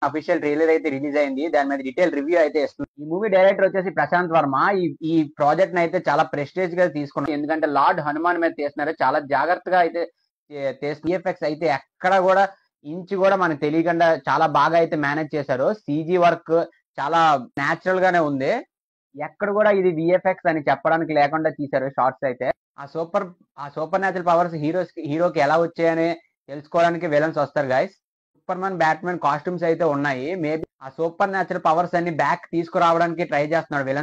official trailer అయితే release అయింది దాని మీద డీటెయిల్ రివ్యూ అయితే ఇస్తుంది ఈ మూవీ డైరెక్టర్ వచ్చేసి ప్రశాంత్ వర్మ ఈ ఈ ప్రాజెక్ట్ ని అయితే చాలా ప్రెస్టేజ్ గా తీసుకున్నారు ఎందుకంటే లార్డ్ హనుమాన్ మీద తీస్తున్నారు చాలా జాగ్రత్తగా అయితే సిఎఫ్ఎక్స్ అయితే ఎక్కడ కూడా ఇంచు కూడా మనకు తెలియకుండా చాలా బాగా అయితే మేనేజ్ చేశారు సీజీ వర్క్ చాలా నేచురల్ గానే ఉంది ఎక్కడ కూడా ఇది విఎఫ్ఎక్స్ అని చెప్పడానికి లేకుండా తీశారు షార్ట్స్ అయితే ఆ సూపర్ ఆ సూపర్ న్యాచురల్ పవర్స్ హీరోస్ హీరోకి ఎలా వచ్చాయని తెలుసుకోవడానికి విలన్స్ వస్తారు guys Superman Batman costumes అయితే ఉన్నాయి మేబీ ఆ సూపర్ న్యాచురల్ పవర్స్ అన్ని బ్యాక్ తీసుకురావడానికి ట్రై చేస్తున్నాడు విలన్